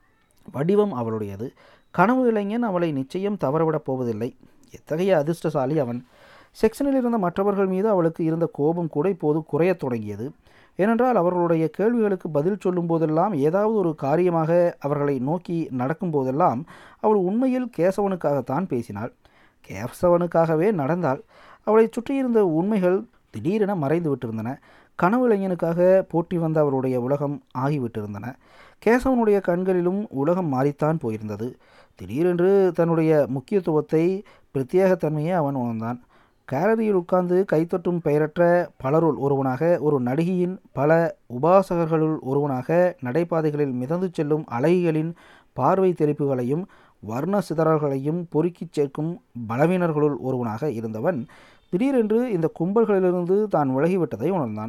வடிவம் அவளுடையது கனவு இளைஞன் அவளை நிச்சயம் தவறவிடப் போவதில்லை எத்தகைய அதிர்ஷ்டசாலி அவன் செக்ஷனில் இருந்த மற்றவர்கள் மீது அவளுக்கு இருந்த கோபம் கூட இப்போது குறையத் தொடங்கியது ஏனென்றால் அவர்களுடைய கேள்விகளுக்கு பதில் சொல்லும் போதெல்லாம் ஏதாவது ஒரு காரியமாக அவர்களை நோக்கி நடக்கும் போதெல்லாம் அவள் உண்மையில் கேசவனுக்காகத்தான் பேசினாள் கேசவனுக்காகவே நடந்தாள் அவளை சுற்றியிருந்த உண்மைகள் திடீரென மறைந்து விட்டிருந்தன கனவு இளைஞனுக்காக போட்டி வந்த அவருடைய உலகம் ஆகிவிட்டிருந்தன கேசவனுடைய கண்களிலும் உலகம் மாறித்தான் போயிருந்தது திடீரென்று தன்னுடைய முக்கியத்துவத்தை பிரத்யேகத்தன்மையை அவன் உணர்ந்தான் கேலரியில் உட்கார்ந்து கைத்தட்டும் பெயரற்ற பலருள் ஒருவனாக ஒரு நடிகையின் பல உபாசகர்களுள் ஒருவனாக நடைபாதைகளில் மிதந்து செல்லும் அழகிகளின் பார்வை தெளிப்புகளையும் வர்ண சிதறல்களையும் பொறுக்கிச் சேர்க்கும் பலவீனர்களுள் ஒருவனாக இருந்தவன் திடீரென்று இந்த கும்பல்களிலிருந்து தான் விலகிவிட்டதை உணர்ந்தான்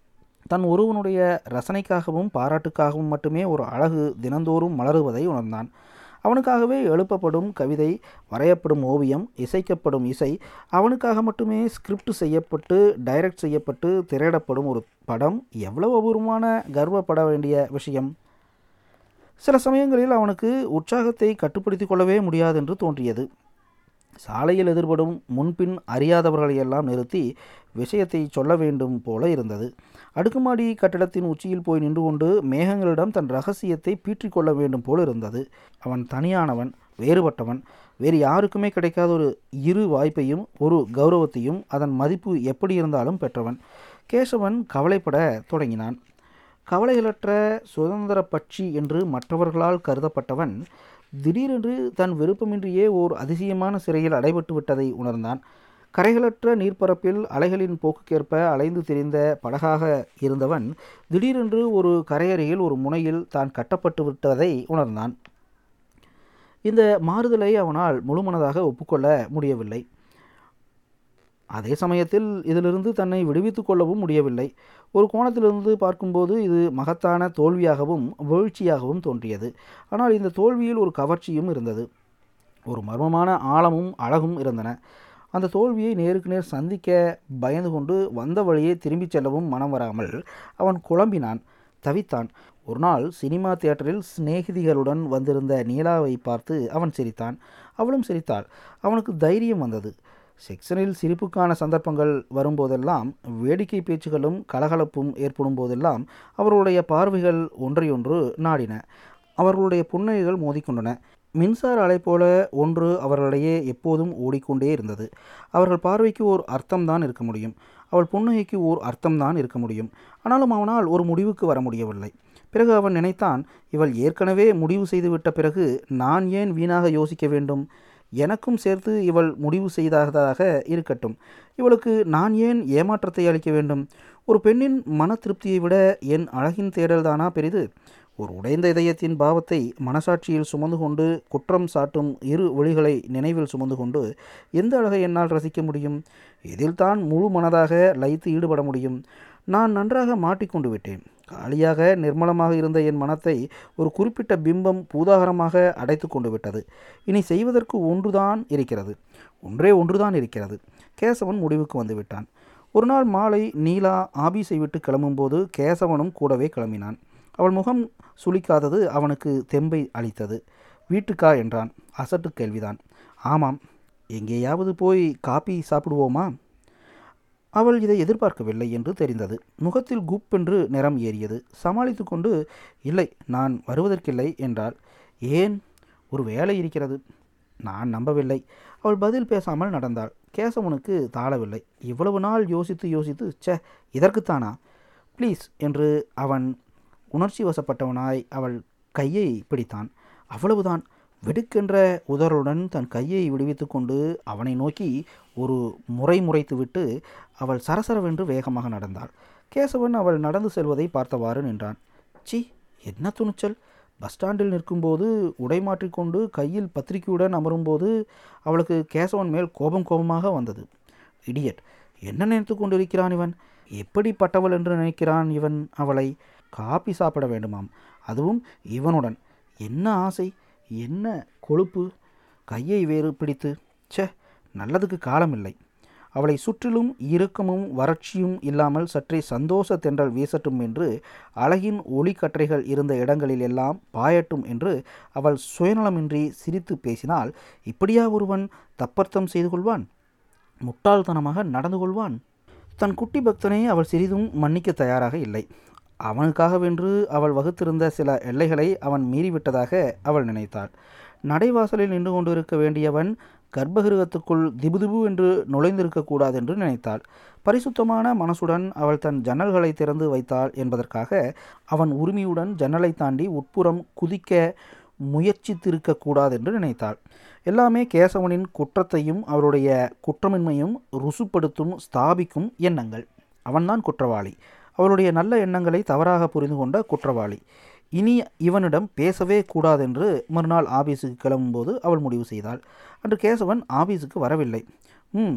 தன் ஒருவனுடைய ரசனைக்காகவும் பாராட்டுக்காகவும் மட்டுமே ஒரு அழகு தினந்தோறும் மலருவதை உணர்ந்தான் அவனுக்காகவே எழுப்பப்படும் கவிதை வரையப்படும் ஓவியம் இசைக்கப்படும் இசை அவனுக்காக மட்டுமே ஸ்கிரிப்ட் செய்யப்பட்டு டைரக்ட் செய்யப்பட்டு திரையிடப்படும் ஒரு படம் எவ்வளவு அபூர்வமான கர்வப்பட வேண்டிய விஷயம் சில சமயங்களில் அவனுக்கு உற்சாகத்தை கட்டுப்படுத்தி கொள்ளவே முடியாது என்று தோன்றியது சாலையில் எதிர்படும் முன்பின் அறியாதவர்களையெல்லாம் நிறுத்தி விஷயத்தை சொல்ல வேண்டும் போல இருந்தது அடுக்குமாடி கட்டிடத்தின் உச்சியில் போய் நின்று கொண்டு மேகங்களிடம் தன் ரகசியத்தை பீற்றிக்கொள்ள வேண்டும் போல இருந்தது அவன் தனியானவன் வேறுபட்டவன் வேறு யாருக்குமே கிடைக்காத ஒரு இரு வாய்ப்பையும் ஒரு கௌரவத்தையும் அதன் மதிப்பு எப்படி இருந்தாலும் பெற்றவன் கேசவன் கவலைப்பட தொடங்கினான் கவலைகளற்ற சுதந்திர பட்சி என்று மற்றவர்களால் கருதப்பட்டவன் திடீரென்று தன் விருப்பமின்றியே ஓர் அதிசயமான சிறையில் அடைபட்டு விட்டதை உணர்ந்தான் கரைகளற்ற நீர்ப்பரப்பில் அலைகளின் போக்குக்கேற்ப அலைந்து திரிந்த படகாக இருந்தவன் திடீரென்று ஒரு கரையறையில் ஒரு முனையில் தான் கட்டப்பட்டு விட்டதை உணர்ந்தான் இந்த மாறுதலை அவனால் முழுமனதாக ஒப்புக்கொள்ள முடியவில்லை அதே சமயத்தில் இதிலிருந்து தன்னை விடுவித்துக் கொள்ளவும் முடியவில்லை ஒரு கோணத்திலிருந்து பார்க்கும்போது இது மகத்தான தோல்வியாகவும் வீழ்ச்சியாகவும் தோன்றியது ஆனால் இந்த தோல்வியில் ஒரு கவர்ச்சியும் இருந்தது ஒரு மர்மமான ஆழமும் அழகும் இருந்தன அந்த தோல்வியை நேருக்கு நேர் சந்திக்க பயந்து கொண்டு வந்த வழியே திரும்பிச் செல்லவும் மனம் வராமல் அவன் குழம்பினான் தவித்தான் ஒரு நாள் சினிமா தியேட்டரில் சிநேகிதிகளுடன் வந்திருந்த நீலாவை பார்த்து அவன் சிரித்தான் அவளும் சிரித்தாள் அவனுக்கு தைரியம் வந்தது செக்ஷனில் சிரிப்புக்கான சந்தர்ப்பங்கள் வரும்போதெல்லாம் வேடிக்கை பேச்சுகளும் கலகலப்பும் ஏற்படும் போதெல்லாம் அவர்களுடைய பார்வைகள் ஒன்றையொன்று நாடின அவர்களுடைய புன்னகைகள் மோதிக்கொண்டன மின்சார அலை போல ஒன்று அவர்களிடையே எப்போதும் ஓடிக்கொண்டே இருந்தது அவர்கள் பார்வைக்கு ஓர் அர்த்தம்தான் இருக்க முடியும் அவள் புன்னகைக்கு ஓர் அர்த்தம்தான் இருக்க முடியும் ஆனாலும் அவனால் ஒரு முடிவுக்கு வர முடியவில்லை பிறகு அவன் நினைத்தான் இவள் ஏற்கனவே முடிவு செய்துவிட்ட பிறகு நான் ஏன் வீணாக யோசிக்க வேண்டும் எனக்கும் சேர்த்து இவள் முடிவு செய்ததாக இருக்கட்டும் இவளுக்கு நான் ஏன் ஏமாற்றத்தை அளிக்க வேண்டும் ஒரு பெண்ணின் மன திருப்தியை விட என் அழகின் தேடல்தானா பெரிது ஒரு உடைந்த இதயத்தின் பாவத்தை மனசாட்சியில் சுமந்து கொண்டு குற்றம் சாட்டும் இரு ஒளிகளை நினைவில் சுமந்து கொண்டு எந்த அழகை என்னால் ரசிக்க முடியும் இதில் தான் முழு மனதாக லயித்து ஈடுபட முடியும் நான் நன்றாக மாட்டிக்கொண்டு விட்டேன் காலியாக நிர்மலமாக இருந்த என் மனத்தை ஒரு குறிப்பிட்ட பிம்பம் பூதாகரமாக அடைத்து கொண்டு விட்டது இனி செய்வதற்கு ஒன்றுதான் இருக்கிறது ஒன்றே ஒன்றுதான் இருக்கிறது கேசவன் முடிவுக்கு வந்து விட்டான் ஒரு நாள் மாலை நீலா ஆபீஸை விட்டு கிளம்பும்போது கேசவனும் கூடவே கிளம்பினான் அவள் முகம் சுளிக்காதது அவனுக்கு தெம்பை அளித்தது வீட்டுக்கா என்றான் அசட்டு கேள்விதான் ஆமாம் எங்கேயாவது போய் காப்பி சாப்பிடுவோமா அவள் இதை எதிர்பார்க்கவில்லை என்று தெரிந்தது முகத்தில் குப் என்று நிறம் ஏறியது சமாளித்து கொண்டு இல்லை நான் வருவதற்கில்லை என்றாள் ஏன் ஒரு வேலை இருக்கிறது நான் நம்பவில்லை அவள் பதில் பேசாமல் நடந்தாள் கேசவனுக்கு தாளவில்லை இவ்வளவு நாள் யோசித்து யோசித்து ச்சே இதற்குத்தானா ப்ளீஸ் என்று அவன் உணர்ச்சி வசப்பட்டவனாய் அவள் கையை பிடித்தான் அவ்வளவுதான் வெடுக்கென்ற உதறுடன் தன் கையை விடுவித்து கொண்டு அவனை நோக்கி ஒரு முறை முறைத்துவிட்டு அவள் சரசரவென்று வேகமாக நடந்தாள் கேசவன் அவள் நடந்து செல்வதை பார்த்தவாறு நின்றான் சி என்ன துணிச்சல் பஸ் ஸ்டாண்டில் நிற்கும்போது உடை மாற்றிக்கொண்டு கையில் பத்திரிகையுடன் அமரும்போது அவளுக்கு கேசவன் மேல் கோபம் கோபமாக வந்தது இடியட் என்ன நினைத்து கொண்டிருக்கிறான் இவன் எப்படிப்பட்டவள் என்று நினைக்கிறான் இவன் அவளை காப்பி சாப்பிட வேண்டுமாம் அதுவும் இவனுடன் என்ன ஆசை என்ன கொழுப்பு கையை வேறு பிடித்து ச்சே நல்லதுக்கு காலமில்லை அவளை சுற்றிலும் இறுக்கமும் வறட்சியும் இல்லாமல் சற்றே சந்தோஷ தென்றல் வீசட்டும் என்று அழகின் ஒளிக்கற்றைகள் இருந்த இடங்களில் எல்லாம் பாயட்டும் என்று அவள் சுயநலமின்றி சிரித்து பேசினால் இப்படியா ஒருவன் தப்பர்த்தம் செய்து கொள்வான் முட்டாள்தனமாக நடந்து கொள்வான் தன் குட்டி பக்தனை அவள் சிறிதும் மன்னிக்க தயாராக இல்லை அவனுக்காகவென்று அவள் வகுத்திருந்த சில எல்லைகளை அவன் மீறிவிட்டதாக அவள் நினைத்தாள் நடைவாசலில் நின்று கொண்டிருக்க வேண்டியவன் கர்ப்பகிருகத்துக்குள் திபுதிபு என்று நுழைந்திருக்கக்கூடாது என்று நினைத்தாள் பரிசுத்தமான மனசுடன் அவள் தன் ஜன்னல்களை திறந்து வைத்தாள் என்பதற்காக அவன் உரிமையுடன் ஜன்னலை தாண்டி உட்புறம் குதிக்க முயற்சித்திருக்கக்கூடாது என்று நினைத்தாள் எல்லாமே கேசவனின் குற்றத்தையும் அவருடைய குற்றமின்மையும் ருசுப்படுத்தும் ஸ்தாபிக்கும் எண்ணங்கள் அவன்தான் குற்றவாளி அவளுடைய நல்ல எண்ணங்களை தவறாக புரிந்து கொண்ட குற்றவாளி இனி இவனிடம் பேசவே கூடாதென்று மறுநாள் ஆபீஸுக்கு கிளம்பும்போது அவள் முடிவு செய்தாள் அன்று கேசவன் ஆபீஸுக்கு வரவில்லை ம்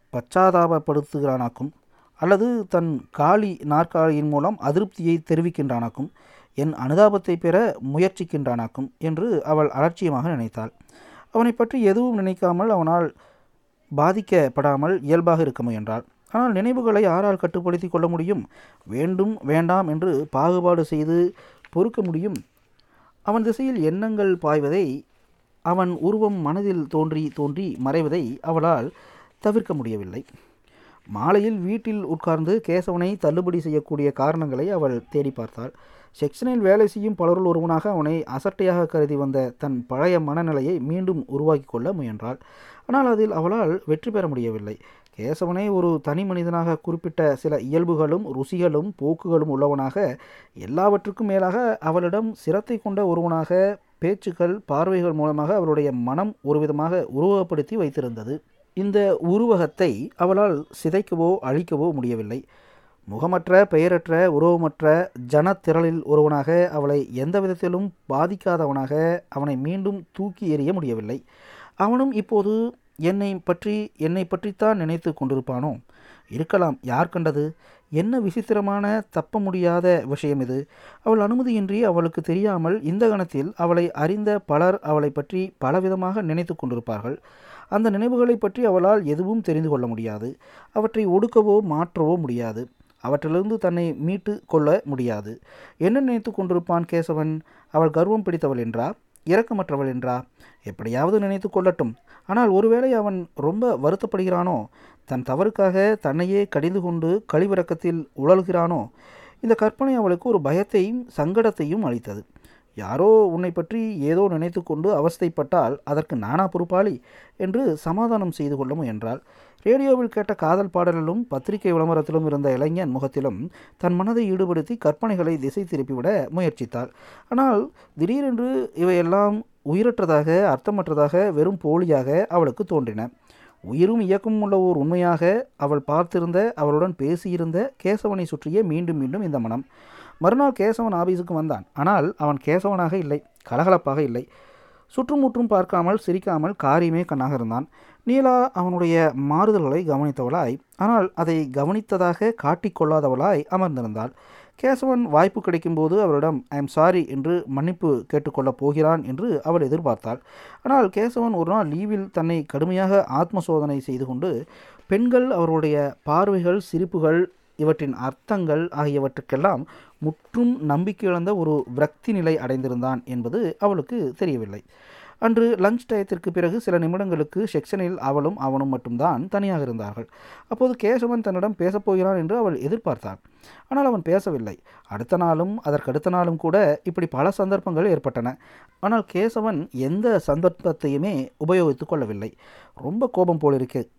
பச்சாதாபப்படுத்துகிறானாக்கும் அல்லது தன் காலி நாற்காலியின் மூலம் அதிருப்தியை தெரிவிக்கின்றானாக்கும் என் அனுதாபத்தை பெற முயற்சிக்கின்றானாக்கும் என்று அவள் அலட்சியமாக நினைத்தாள் அவனை பற்றி எதுவும் நினைக்காமல் அவனால் பாதிக்கப்படாமல் இயல்பாக இருக்க முயன்றாள் ஆனால் நினைவுகளை யாரால் கட்டுப்படுத்தி கொள்ள முடியும் வேண்டும் வேண்டாம் என்று பாகுபாடு செய்து பொறுக்க முடியும் அவன் திசையில் எண்ணங்கள் பாய்வதை அவன் உருவம் மனதில் தோன்றி தோன்றி மறைவதை அவளால் தவிர்க்க முடியவில்லை மாலையில் வீட்டில் உட்கார்ந்து கேசவனை தள்ளுபடி செய்யக்கூடிய காரணங்களை அவள் தேடி பார்த்தாள் செக்ஷனில் வேலை செய்யும் பலருள் ஒருவனாக அவனை அசட்டையாக கருதி வந்த தன் பழைய மனநிலையை மீண்டும் உருவாக்கி கொள்ள முயன்றாள் ஆனால் அதில் அவளால் வெற்றி பெற முடியவில்லை கேசவனை ஒரு தனி மனிதனாக குறிப்பிட்ட சில இயல்புகளும் ருசிகளும் போக்குகளும் உள்ளவனாக எல்லாவற்றுக்கும் மேலாக அவளிடம் சிரத்தை கொண்ட ஒருவனாக பேச்சுக்கள் பார்வைகள் மூலமாக அவளுடைய மனம் ஒரு விதமாக உருவகப்படுத்தி வைத்திருந்தது இந்த உருவகத்தை அவளால் சிதைக்கவோ அழிக்கவோ முடியவில்லை முகமற்ற பெயரற்ற உருவமற்ற ஜனத்திரளில் ஒருவனாக அவளை எந்த விதத்திலும் பாதிக்காதவனாக அவனை மீண்டும் தூக்கி எறிய முடியவில்லை அவனும் இப்போது என்னை பற்றி என்னை பற்றித்தான் நினைத்து கொண்டிருப்பானோ இருக்கலாம் யார் கண்டது என்ன விசித்திரமான தப்ப முடியாத விஷயம் இது அவள் அனுமதியின்றி அவளுக்கு தெரியாமல் இந்த கணத்தில் அவளை அறிந்த பலர் அவளை பற்றி பலவிதமாக நினைத்து கொண்டிருப்பார்கள் அந்த நினைவுகளை பற்றி அவளால் எதுவும் தெரிந்து கொள்ள முடியாது அவற்றை ஒடுக்கவோ மாற்றவோ முடியாது அவற்றிலிருந்து தன்னை மீட்டு கொள்ள முடியாது என்ன நினைத்து கொண்டிருப்பான் கேசவன் அவள் கர்வம் பிடித்தவள் என்றா இரக்கமற்றவள் என்றா எப்படியாவது நினைத்து கொள்ளட்டும் ஆனால் ஒருவேளை அவன் ரொம்ப வருத்தப்படுகிறானோ தன் தவறுக்காக தன்னையே கடிந்து கொண்டு கழிவிறக்கத்தில் உழல்கிறானோ இந்த கற்பனை அவளுக்கு ஒரு பயத்தையும் சங்கடத்தையும் அளித்தது யாரோ உன்னை பற்றி ஏதோ நினைத்து கொண்டு அவஸ்தைப்பட்டால் அதற்கு நானா பொறுப்பாளி என்று சமாதானம் செய்து கொள்ள முயன்றாள் ரேடியோவில் கேட்ட காதல் பாடலிலும் பத்திரிகை விளம்பரத்திலும் இருந்த இளைஞன் முகத்திலும் தன் மனதை ஈடுபடுத்தி கற்பனைகளை திசை திருப்பிவிட முயற்சித்தாள் ஆனால் திடீரென்று இவையெல்லாம் உயிரற்றதாக அர்த்தமற்றதாக வெறும் போலியாக அவளுக்கு தோன்றின உயிரும் இயக்கமும் உள்ள ஓர் உண்மையாக அவள் பார்த்திருந்த அவளுடன் பேசியிருந்த கேசவனை சுற்றியே மீண்டும் மீண்டும் இந்த மனம் மறுநாள் கேசவன் ஆபீஸுக்கு வந்தான் ஆனால் அவன் கேசவனாக இல்லை கலகலப்பாக இல்லை சுற்றுமுற்றும் பார்க்காமல் சிரிக்காமல் காரியமே கண்ணாக இருந்தான் நீலா அவனுடைய மாறுதல்களை கவனித்தவளாய் ஆனால் அதை கவனித்ததாக காட்டிக்கொள்ளாதவளாய் அமர்ந்திருந்தாள் கேசவன் வாய்ப்பு கிடைக்கும்போது அவரிடம் ஐ எம் சாரி என்று மன்னிப்பு கேட்டுக்கொள்ளப் போகிறான் என்று அவள் எதிர்பார்த்தாள் ஆனால் கேசவன் ஒரு நாள் லீவில் தன்னை கடுமையாக ஆத்ம சோதனை செய்து கொண்டு பெண்கள் அவருடைய பார்வைகள் சிரிப்புகள் இவற்றின் அர்த்தங்கள் ஆகியவற்றுக்கெல்லாம் முற்றும் நம்பிக்கை இழந்த ஒரு விரக்தி நிலை அடைந்திருந்தான் என்பது அவளுக்கு தெரியவில்லை அன்று லஞ்ச் டயத்திற்கு பிறகு சில நிமிடங்களுக்கு செக்ஷனில் அவளும் அவனும் மட்டும்தான் தனியாக இருந்தார்கள் அப்போது கேசவன் தன்னிடம் பேசப்போகிறான் என்று அவள் எதிர்பார்த்தாள் ஆனால் அவன் பேசவில்லை அடுத்த நாளும் அதற்கடுத்த நாளும் கூட இப்படி பல சந்தர்ப்பங்கள் ஏற்பட்டன ஆனால் கேசவன் எந்த சந்தர்ப்பத்தையுமே உபயோகித்து கொள்ளவில்லை ரொம்ப கோபம் போல் இருக்கு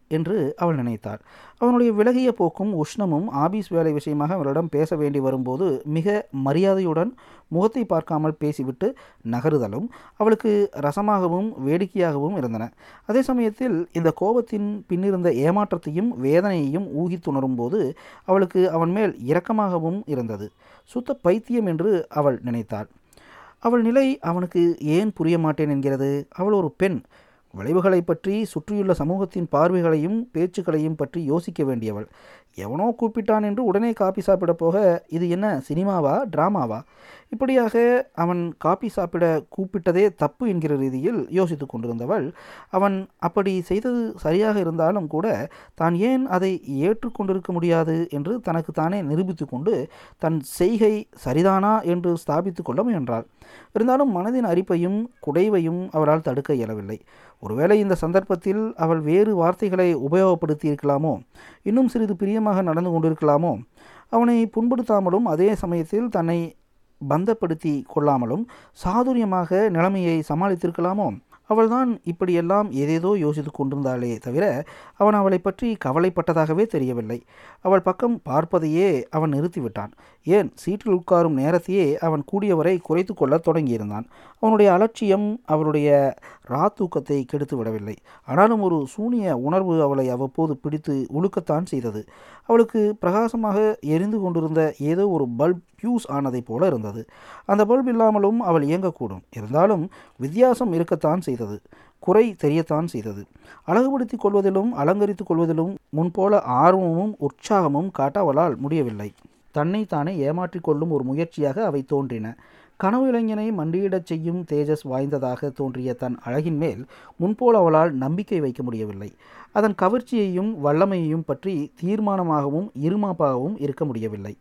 என்று அவள் நினைத்தாள் அவனுடைய விலகிய போக்கும் உஷ்ணமும் ஆபீஸ் வேலை விஷயமாக அவளிடம் பேச வேண்டி வரும்போது மிக மரியாதையுடன் முகத்தை பார்க்காமல் பேசிவிட்டு நகருதலும் அவளுக்கு ரசமாகவும் வேடிக்கையாகவும் இருந்தன அதே சமயத்தில் இந்த கோபத்தின் பின்னிருந்த ஏமாற்றத்தையும் வேதனையையும் ஊகித்துணரும் போது அவளுக்கு அவன் மேல் இரக்கமாகவும் இருந்தது சுத்த பைத்தியம் என்று அவள் நினைத்தாள் அவள் நிலை அவனுக்கு ஏன் புரிய மாட்டேன் என்கிறது அவள் ஒரு பெண் விளைவுகளை பற்றி சுற்றியுள்ள சமூகத்தின் பார்வைகளையும் பேச்சுக்களையும் பற்றி யோசிக்க வேண்டியவள் எவனோ கூப்பிட்டான் என்று உடனே காப்பி சாப்பிட போக இது என்ன சினிமாவா டிராமாவா இப்படியாக அவன் காப்பி சாப்பிட கூப்பிட்டதே தப்பு என்கிற ரீதியில் யோசித்து கொண்டிருந்தவள் அவன் அப்படி செய்தது சரியாக இருந்தாலும் கூட தான் ஏன் அதை ஏற்றுக்கொண்டிருக்க முடியாது என்று தனக்கு தானே நிரூபித்து கொண்டு தன் செய்கை சரிதானா என்று ஸ்தாபித்து கொள்ள முயன்றாள் இருந்தாலும் மனதின் அரிப்பையும் குடைவையும் அவளால் தடுக்க இயலவில்லை ஒருவேளை இந்த சந்தர்ப்பத்தில் அவள் வேறு வார்த்தைகளை உபயோகப்படுத்தி இருக்கலாமோ இன்னும் சிறிது பிரியமாக நடந்து கொண்டிருக்கலாமோ அவனை புண்படுத்தாமலும் அதே சமயத்தில் தன்னை பந்தப்படுத்தி கொள்ளாமலும் சாதுரியமாக நிலைமையை சமாளித்திருக்கலாமோ அவள்தான் இப்படியெல்லாம் ஏதேதோ யோசித்து கொண்டிருந்தாளே தவிர அவன் அவளை பற்றி கவலைப்பட்டதாகவே தெரியவில்லை அவள் பக்கம் பார்ப்பதையே அவன் நிறுத்திவிட்டான் ஏன் சீட்டில் உட்காரும் நேரத்தையே அவன் கூடியவரை குறைத்து கொள்ளத் தொடங்கியிருந்தான் அவனுடைய அலட்சியம் அவளுடைய ராத்தூக்கத்தை கெடுத்து விடவில்லை ஆனாலும் ஒரு சூனிய உணர்வு அவளை அவ்வப்போது பிடித்து உழுக்கத்தான் செய்தது அவளுக்கு பிரகாசமாக எரிந்து கொண்டிருந்த ஏதோ ஒரு பல்ப் பியூஸ் ஆனதைப் போல இருந்தது அந்த பல்ப் இல்லாமலும் அவள் இயங்கக்கூடும் இருந்தாலும் வித்தியாசம் இருக்கத்தான் செய்தது குறை தெரியத்தான் செய்தது அழகுபடுத்தி கொள்வதிலும் அலங்கரித்துக் கொள்வதிலும் முன்போல ஆர்வமும் உற்சாகமும் காட்ட அவளால் முடியவில்லை தன்னைத்தானே ஏமாற்றிக் கொள்ளும் ஒரு முயற்சியாக அவை தோன்றின கனவு இளைஞனை மண்டியிடச் செய்யும் தேஜஸ் வாய்ந்ததாக தோன்றிய தன் அழகின் மேல் முன்போல் அவளால் நம்பிக்கை வைக்க முடியவில்லை அதன் கவர்ச்சியையும் வல்லமையையும் பற்றி தீர்மானமாகவும் இருமாப்பாகவும் இருக்க முடியவில்லை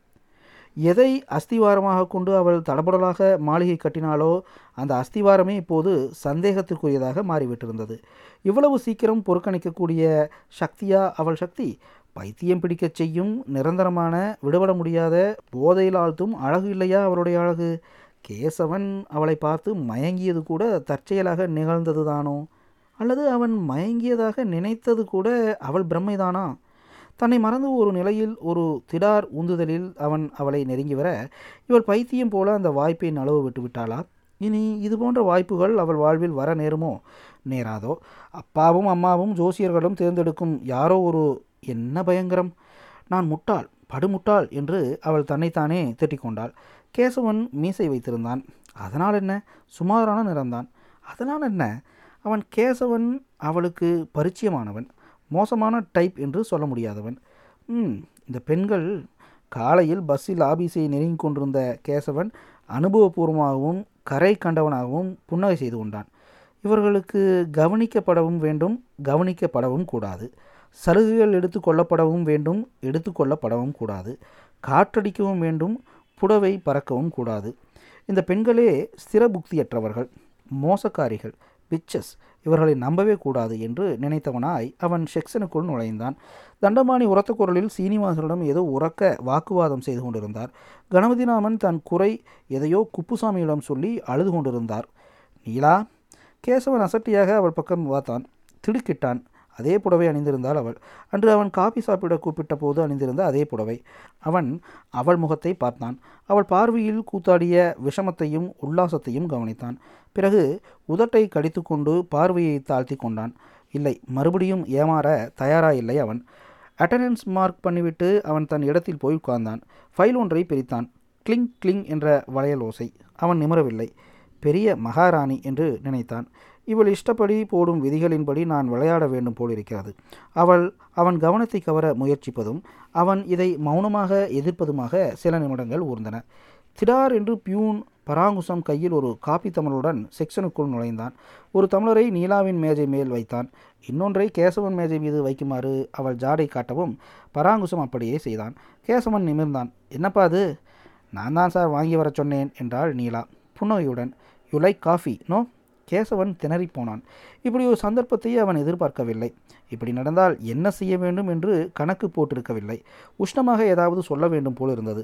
எதை அஸ்திவாரமாக கொண்டு அவள் தடபுடலாக மாளிகை கட்டினாலோ அந்த அஸ்திவாரமே இப்போது சந்தேகத்திற்குரியதாக மாறிவிட்டிருந்தது இவ்வளவு சீக்கிரம் புறக்கணிக்கக்கூடிய சக்தியா அவள் சக்தி பைத்தியம் பிடிக்கச் செய்யும் நிரந்தரமான விடுபட முடியாத போதையில் ஆழ்த்தும் அழகு இல்லையா அவளுடைய அழகு கேசவன் அவளை பார்த்து மயங்கியது கூட தற்செயலாக நிகழ்ந்தது தானோ அல்லது அவன் மயங்கியதாக நினைத்தது கூட அவள் பிரம்மைதானா தன்னை மறந்து ஒரு நிலையில் ஒரு திடார் உந்துதலில் அவன் அவளை நெருங்கி வர இவள் பைத்தியம் போல அந்த வாய்ப்பை நழுவ விட்டு விட்டாளா இனி இது போன்ற வாய்ப்புகள் அவள் வாழ்வில் வர நேருமோ நேராதோ அப்பாவும் அம்மாவும் ஜோசியர்களும் தேர்ந்தெடுக்கும் யாரோ ஒரு என்ன பயங்கரம் நான் முட்டாள் படுமுட்டாள் என்று அவள் தன்னைத்தானே திட்டிக்கொண்டாள் கேசவன் மீசை வைத்திருந்தான் அதனால் என்ன சுமாரான நிறந்தான் அதனால் என்ன அவன் கேசவன் அவளுக்கு பரிச்சயமானவன் மோசமான டைப் என்று சொல்ல முடியாதவன் ம் இந்த பெண்கள் காலையில் பஸ்ஸில் ஆபீஸை நெருங்கி கொண்டிருந்த கேசவன் அனுபவபூர்வமாகவும் கரை கண்டவனாகவும் புன்னகை செய்து கொண்டான் இவர்களுக்கு கவனிக்கப்படவும் வேண்டும் கவனிக்கப்படவும் கூடாது சலுகைகள் எடுத்து கொள்ளப்படவும் வேண்டும் எடுத்துக்கொள்ளப்படவும் கூடாது காற்றடிக்கவும் வேண்டும் புடவை பறக்கவும் கூடாது இந்த பெண்களே ஸ்திர புக்தியற்றவர்கள் மோசக்காரிகள் பிச்சஸ் இவர்களை நம்பவே கூடாது என்று நினைத்தவனாய் அவன் செக்ஷனுக்குள் நுழைந்தான் தண்டமானி உரத்த குரலில் சீனிவாசனிடம் ஏதோ உறக்க வாக்குவாதம் செய்து கொண்டிருந்தார் கணபதிராமன் தன் குறை எதையோ குப்புசாமியிடம் சொல்லி அழுது கொண்டிருந்தார் நீலா கேசவன் அசட்டியாக அவள் பக்கம் பார்த்தான் திடுக்கிட்டான் அதே புடவை அணிந்திருந்தாள் அவள் அன்று அவன் காபி சாப்பிட கூப்பிட்ட போது அணிந்திருந்த அதே புடவை அவன் அவள் முகத்தை பார்த்தான் அவள் பார்வையில் கூத்தாடிய விஷமத்தையும் உல்லாசத்தையும் கவனித்தான் பிறகு உதட்டை கடித்துக்கொண்டு பார்வையை தாழ்த்தி கொண்டான் இல்லை மறுபடியும் ஏமாற தயாராயில்லை அவன் அட்டண்டன்ஸ் மார்க் பண்ணிவிட்டு அவன் தன் இடத்தில் போய் உட்கார்ந்தான் ஃபைல் ஒன்றை பிரித்தான் கிளிங் கிளிங் என்ற வளையல் ஓசை அவன் நிமரவில்லை பெரிய மகாராணி என்று நினைத்தான் இவள் இஷ்டப்படி போடும் விதிகளின்படி நான் விளையாட வேண்டும் போல் இருக்கிறது அவள் அவன் கவனத்தை கவர முயற்சிப்பதும் அவன் இதை மௌனமாக எதிர்ப்பதுமாக சில நிமிடங்கள் ஊர்ந்தன திடார் என்று பியூன் பராங்குசம் கையில் ஒரு காப்பி தமிழுடன் செக்ஷனுக்குள் நுழைந்தான் ஒரு தமிழரை நீலாவின் மேஜை மேல் வைத்தான் இன்னொன்றை கேசவன் மேஜை மீது வைக்குமாறு அவள் ஜாடை காட்டவும் பராங்குசம் அப்படியே செய்தான் கேசவன் நிமிர்ந்தான் என்னப்பா அது நான் தான் சார் வாங்கி வர சொன்னேன் என்றாள் நீலா புன்னகையுடன் you like coffee no Kesavan திணறிப் போனான் இப்படி ஒரு சந்தர்ப்பத்தை அவன் எதிர்பார்க்கவில்லை இப்படி நடந்தால் என்ன செய்ய வேண்டும் என்று கணக்கு போட்டிருக்கவில்லை உஷ்ணமாக ஏதாவது சொல்ல வேண்டும் போல் இருந்தது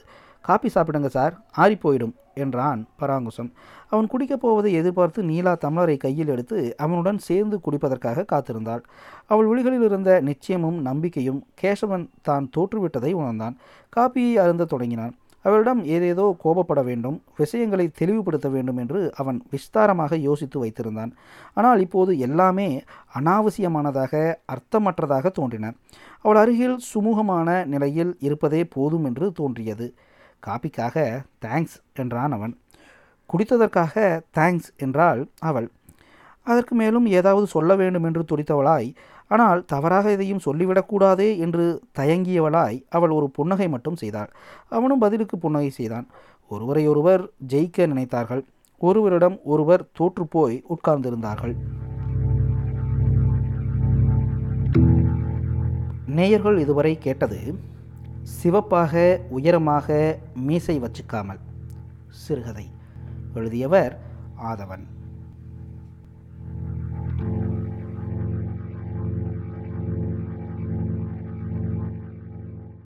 காப்பி சாப்பிடுங்க சார் ஆறி போயிடும் என்றான் பராங்குசம் அவன் குடிக்கப் போவதை எதிர்பார்த்து நீலா தமிழரை கையில் எடுத்து அவனுடன் சேர்ந்து குடிப்பதற்காக காத்திருந்தாள் அவள் விழிகளில் இருந்த நிச்சயமும் நம்பிக்கையும் கேசவன் தான் தோற்றுவிட்டதை உணர்ந்தான் காப்பியை அருந்த தொடங்கினான் அவளிடம் ஏதேதோ கோபப்பட வேண்டும் விஷயங்களை தெளிவுபடுத்த வேண்டும் என்று அவன் விஸ்தாரமாக யோசித்து வைத்திருந்தான் ஆனால் இப்போது எல்லாமே அனாவசியமானதாக அர்த்தமற்றதாக தோன்றின அவள் அருகில் சுமூகமான நிலையில் இருப்பதே போதும் என்று தோன்றியது காப்பிக்காக தேங்க்ஸ் என்றான் அவன் குடித்ததற்காக தேங்க்ஸ் என்றாள் அவள் அதற்கு மேலும் ஏதாவது சொல்ல வேண்டும் என்று துடித்தவளாய் ஆனால் தவறாக எதையும் சொல்லிவிடக்கூடாதே என்று தயங்கியவளாய் அவள் ஒரு புன்னகை மட்டும் செய்தாள் அவனும் பதிலுக்கு புன்னகை செய்தான் ஒருவரையொருவர் ஜெயிக்க நினைத்தார்கள் ஒருவரிடம் ஒருவர் தோற்றுப்போய் உட்கார்ந்திருந்தார்கள் நேயர்கள் இதுவரை கேட்டது சிவப்பாக உயரமாக மீசை வச்சுக்காமல் சிறுகதை எழுதியவர் ஆதவன்